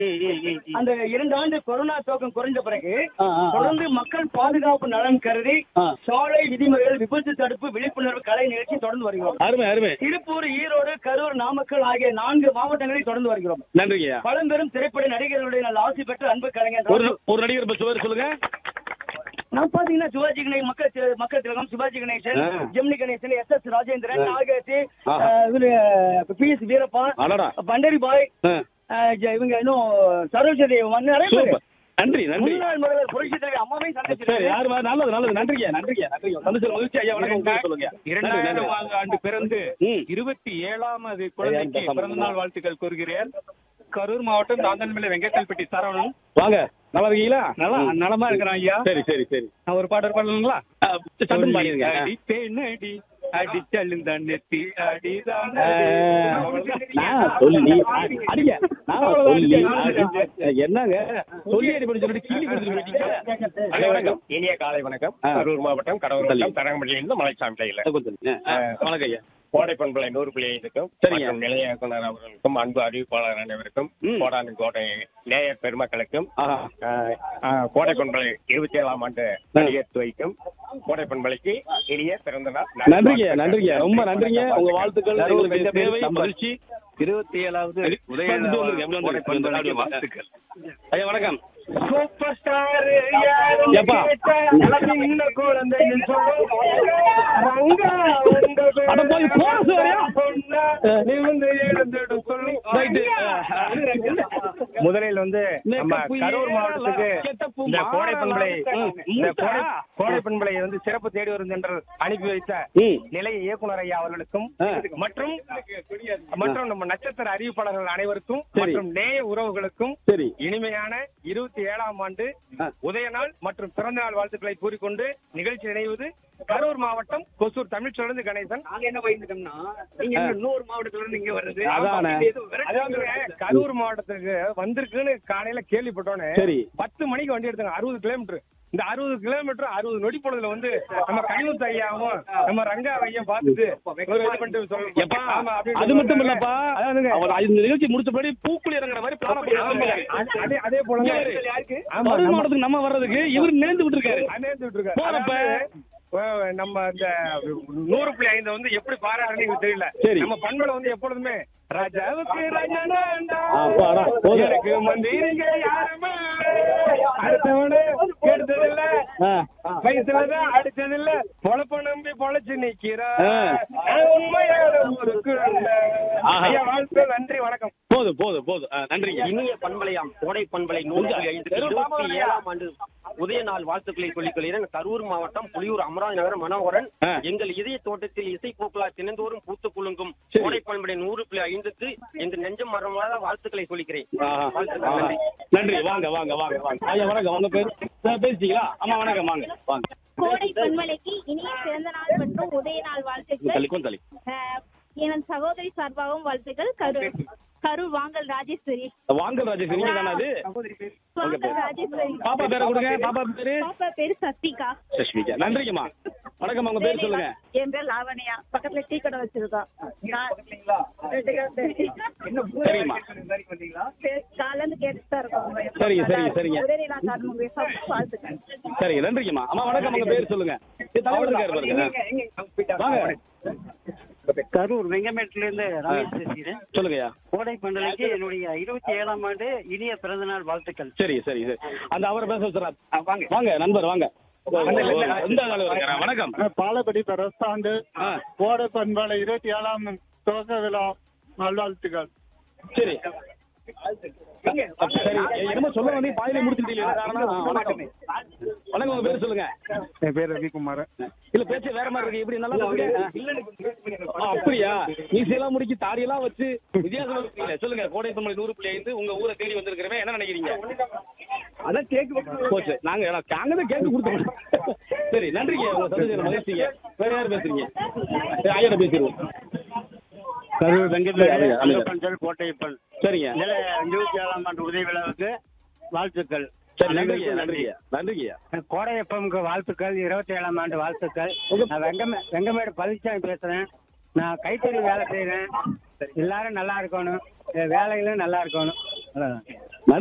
ம், ம், ம், ம். அந்த இரண்டு ஆண்டு கொரோனா தாக்கம் குறைஞ்ச பிறகு ஆ, ஆ, ஆ. தொடர்ந்து மக்கள் பாதுகாப்பு நலன் கருதி ஆ. சாலை விதிமுறைகள் விபத்து தடுப்பு விழிப்புணர்வு கலை நிகழ்ச்சி தொடர்ந்து வருகிறோம் அருமை அருமை திருப்பூர் ஈரோடு கரூர் நாமக்கல் ஆகிய நான்கு மாவட்டங்களில் தொடர்ந்து வருகிறோம் நன்றிங்கய்யா பழம்பெரும் திரைப்பட நடிகர்களுடைய நல்ல ஆசி பெற்ற அன்பு கலைஞர் ஒரு ஒரு நடிகர் பஸ் பேர் சொல்லுங்க நான் பாத்தீங்கன்னா சிவாஜி கணேசன் மக்கள் தி- மக்கள் திலகம் சிவாஜி கணேசன் ஆ. ஜெமினி கணேசன் எஸ் எஸ் ராஜேந்திரன் ஆ. நாகேஷ் ஆஹா. இவரு பி எஸ் வீரப்பா அடடா பண்டரி பாய் ஆ, அஹ், ஜ- இவங்க இன்னும் சரோஜதேவி வந்து நிறைய பேர் சூப்பர் நன்றி நன்றி முன்னாள் முதல்வர் புரட்சி தலைவர் அம்மாவையும் சரி சந்திச்சிருக்காரு யாரு மா- நல்லது நல்லது நன்றிங்க நன்றிங்க நன்றிங்க சந்திச்சல் மகிழ்ச்சி ஐயா வணக்கம் உங்க பேர் சொல்லுங்க நன்றி, நன்றி. இரண்டாயிரம் ஆண்டு பிறந்து ம். இருபத்தி ஏழாவது குழந்தைக்கு ஐயா, இந்த பிறந்த நாள் வாழ்த்துக்கள் கூறுகிறேன் கரூர் மாவட்டம் தாந்தன்மலை வெங்கக்கல்பட்டி சரவணன் வாங்க நல்லா இருக்கீங்களா நல்லா நலமா இருக்கிறான் ஐயா சரி சரி சரி நான் ஒரு பாடல் பாடலுங்களா ஆ, சட்டம் பாடிருங்க அடி பெண்ணடி அடி நெத்தி அடிதான் ஆ, நான் சொல்லி அடிங்க நான் சொல்லி அடி- என்னங்க சொல்லி அடி பண்ணி சொல்லிட்டு கீழி கொடுத்துட்டு போயிட்டீங்க ஐயா, வணக்கம் இனிய காலை வணக்கம் ஆ. கரூர் மாவட்டம் கடவுர் தள்ளி. வட்டம் தரங்கம்பள்ளியிலிருந்து மலைச்சாமி டைலர் கொஞ்சம் சொல்லுங்க. ஆ, வணக்கம் ஐயா கோடை பண்பலை நூறு புள்ளி ஐந்துக்கும் சரிங்க. மற்றும் நிலைய இயக்குனர் அவர்களுக்கும் அன்பு அறிவிப்பாளர் அனைவருக்கும் ம். கோடானு கோட்டை நேயர் பெருமக்களுக்கும் ஆஹா ஆஹ், ஆஹ், கோடை பண்பலை இருபத்தி ஏழாம் ஆண்டு நடிகர் துவைக்கும் கோடை பண்பலைக்கு இனிய பிறந்த நாள் நன்றிங்க நன்றிங்க ரொம்ப நன்றிங்க உங்க வாழ்த்துக்கள் எங்களுக்கு தேவை மகிழ்ச்சி இருபத்தி ஏழாவது வந்து வந்துருங்க, எப்படி வந்துருங்க? உதய வாழ்த்துக்கள் ஐயா வணக்கம் சூப்பர் ஸ்டார் எப்பா? அட போய் chorus வேறயா? Right. முதலில் வந்து நம்ம மேக்கப்பு கரூர் ஏல, மாவட்டத்துக்கு கெட்டப்பு இந்த கோடை பண்பலை ம், இந்த மூட்டா. கோடை கோடை பண்பலை வந்து சிறப்பு தேடி வரும் என்று அனுப்பி வைத்த ம். நிலைய இயக்குனர் ஐயா அவர்களுக்கும் ஆ. மற்றும் மற்றும் நம்ம நட்சத்திர அறிவிப்பாளர்கள் அனைவருக்கும் சரி. மற்றும் நேய உறவுகளுக்கும் சரி இனிமையான இருபத்தி ஏழாம் ஆண்டு ஆ. உதய நாள் மற்றும் பிறந்த நாள் வாழ்த்துக்களை கூறிக்கொண்டு நிகழ்ச்சி நினைவுது கரூர் மாவட்டம் கொசூர் தமிழ்ச்சொலந்து கணேசன் நாங்க என்ன பயந்துட்டோம்னா நீங்க ஆ. இன்னொரு மாவட்டத்துல இருந்து இங்க வருது அதானே. அதாவது கரூர் மாவட்டத்துக்கு வந்திருக்குன்னு காலையில கேள்விப்பட்டோன்னே சரி. பத்து மணிக்கு வண்டி எடுத்தாங்க அறுபது கிலோமீட்டர் இந்த அறுபது கிலோமீட்டர் அறுபது நொடி பொழுதுல வந்து நம்ம கனிமுத்து ஐயாவும் நம்ம ரங்கா ஐயா பார்த்துட்டு ஒரு இது பண்ணிட்டு சொல்லணும். எப்பா ஆமா, அப்படின்னு அது மட்டும் இல்லப்பா அதானுங்க. அவர் இந்த நிகழ்ச்சி முடிச்சபடி பூக்குழி இறங்குற மாதிரி பிளான ஆமா, அதே- அதே அதே போல இங்க வரு. ஆமா கரூர் நம்ம- மாவட்டத்துக்கு நம்ம வர்றதுக்கு இவர் நேர்ந்து விட்டுருக்காரு அநேர்ந்து விட்டுருக்காரு. போறப்ப. அதாவது, அஹ், நம்ம இந்த நூறு புள்ளி ஐந்து வந்து எப்படி பாராட்டுறதுன்னு எங்களுக்கு தெரியல சரி. நம்ம பண்புல வந்து எப்பொழுதுமே ராஜாவுக்கு ராஜானாண்டா, அப்பாடா, போதும். எனக்கு மந்திரிங்க யாருமே அடுத்தவனு கெடுத்ததில்ல ஆ. வயசுலதான் அடிச்சதில்ல பொழப்ப நம்பி பொழைச்சு நிக்கிறா ஆ. நான் உண்மையான ஊருக்கு ஆஹா. ஐயா வாழ்த்து நன்றி வணக்கம் போதும் போதும் போதும் ஆ, நன்றிங்க இனிய பண்பலையாம் கோடை பண்பலை நூற்றி ஐந்து இருபத்தி ஏழாம் ஆண்டு உதய நாள் வாழ்த்துக்களை சொல்லிக் கொள்கிறேன் கரூர் மாவட்டம் புலியூர் அமராவதி நகர் மனோகரன் ஆ. எங்கள் இதய தோட்டத்தில் இசை போக்கலா தினந்தோறும் பூத்து குலுங்கும் சரி. கோடை பண்பலை நூறு புள்ளி ஐந்துக்கு எங்கள் நெஞ்சம் மரமாத வாழ்த்துக்களை சொல்லிக்கிறேன் ஆஹா. வாழ்த்துக்கள், ஆஹா. நன்றி. நன்றி வாங்க வாங்க வாங்க வாங்க ஐயா வணக்கம் உங்க பேர் ஆ, பேசிட்டீங்களா ஆமா வணக்கம் வாங்க வாங்க கோடை பண்பலைக்கு இனிய பிறந்த நாள் மற்றும் உதய நாள் வாழ்த்துக்கள் தள்ளி கொஞ்சம் தள்ளி அஹ், எனது சகோதரி சார்பாகவும் வாழ்த்துக்கள் கரூர் கரூர் வாங்கல் ராஜேஸ்வரி வாங்க ராஜேஷ் நீங்க தானே அது வாங்கல் ராஜேஸ்வரி பாப்பா பேரை கொடுங்க பாப்பா பேரு பாப்பா பேரு சஸ்திகா சஷ்மிகா நன்றிங்கம்மா வணக்கம் உங்க பேர் சொல்லுங்க என் பேர் லாவணியா பக்கத்துல டீ கடை வச்சிருக்கோம் சரிங்கம்மா காலைல இருந்து கேட்டுட்டு தான் இருக்கோம் சரிங்க, சரிங்க, சரிங்க. உதய நாள் காரணமாக வாழ்த்துக்கள் சரிங்க நன்றிங்கம்மா அம்மா வணக்கம் உங்க பேர் சொல்லுங்க இது தலைவர் இருக்காரு பாருங்க வாங்க கரூர் வெங்கமேட்டுல இருந்து ரமேஷ் பேசுகிறேன் சொல்லுங்கய்யா கோடை பண்டலைக்கு என்னுடைய இருபத்தி ஏழாம் ஆண்டு இனிய பிறந்தநாள் வாழ்த்துக்கள் சரி சரி சரி அந்த அவரை பேச வச்சுறா வாங்க வாங்க நண்பர் வாங்க இந்த ஆளு இருக்காரா? வணக்கம் பாலப்படி பிரஸ்தாண்டு ஆ. கோடை பண்பாளை இருபத்தி ஏழாம் துவக்க விழா நல்வாழ்த்துக்கள் சரி சரி என்னமோ சொல்ல வந்து பாயிலே முடிச்சுட்டீங்க என்ன காரணம் ஆ, வணக்கம் வணக்கம் உங்க பேர் சொல்லுங்க என் பேர் ரவிக்குமார் இல்ல பேச்சு வேற மாதிரி இருக்கு இப்படி நல்லா பேசுங்க ஆ, அப்படியா மீசையெல்லாம் முடிக்கி தாடியெல்லாம் வச்சு வித்தியாசமா இருக்கீங்க சொல்லுங்க கோடை தமிழ் நூறு புள்ளி ஐந்து உங்க ஊரை தேடி வந்திருக்கிறவன் என்ன நினைக்கிறீங்க அதான் கேக்கு போச்சு நாங்க நாங்க தான் கேக்கு கொடுத்தோம் சரி நன்றிங்க உங்க சந்தோஷம் மகிழ்ச்சிங்க வேற யார் பேசுறீங்க சரி, ஐயா பேசிடுவோம் கரூர் அமைங்க, அமைங்க. வெங்கமேடு கோட்டையப்பன் சரிங்க இருபத்தி ஏழாம் ஆண்டு உதய விழாவுக்கு வாழ்த்துக்கள் சரி நன்றிங்க நன்றிங்க நன்றிங்க கோடையப்பமுக்கு வாழ்த்துக்கள் இருபத்தி ஏழாம் ஆண்டு வாழ்த்துக்கள் நான் வெங்கமே வெங்கமேடு பழனிசாமி பேசுறேன் நான் கைத்தறி வேலை செய்யறேன் எல்லாரும் நல்லா இருக்கணும் என் வேலைகளும் நல்லா இருக்கணும் அவ்வளவுதான்.